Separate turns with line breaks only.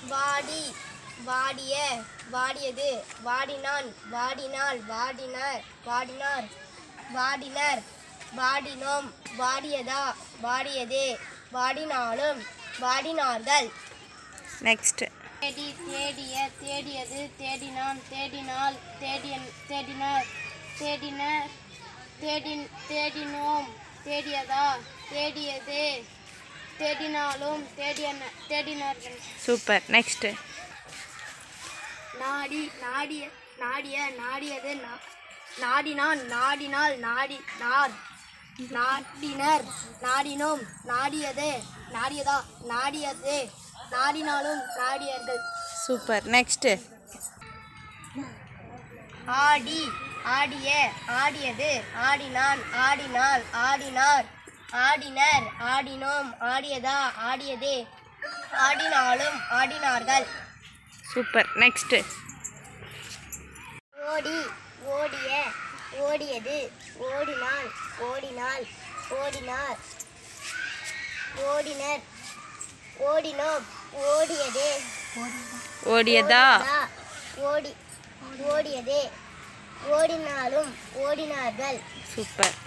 வாடி வாடிய வாடியது வாடினான் வாடினாள் வாடினார் வாடினார் வாடினர் வாடினோம் வாடியதா வாடியதே வாடினாலும் வாடினார்கள்
நெக்ஸ்ட்
தேடி தேடிய தேடியது தேடினான் தேடினாள் தேடியன் தேடினார் தேடினர் தேடின் தேடினோம் தேடியதா தேடியதே தேடினாலும் தேடியன தேடினார்கள்
சூப்பர் நெக்ஸ்ட்
நாடி நாடிய நாடிய நாடியது நா- நாடினான் நாடினால் நாடி நார் நாடினர் நாடினோம் நாடியதே நாடியதா நாடியதே நாடினாலும் நாடியர்கள்
சூப்பர் நெக்ஸ்ட்
ஆடி ஆடிய ஆடியது ஆடினான் ஆடினாள் ஆடினார் ஆடினர் ஆடினோம் ஆடியதா ஆடியதே ஆடினாலும் ஆடினார்கள்
சூப்பர் நெக்ஸ்ட்
ஓடி ஓடிய ஓடியது ஓடினான் ஓடினாள் ஓடினார் ஓடினர் ஓடினோம் ஓடியதே
ஓடியதா
ஓடியதா, ஓடி ஓடியதே ஓடினாலும் ஓடினார்கள்
சூப்பர்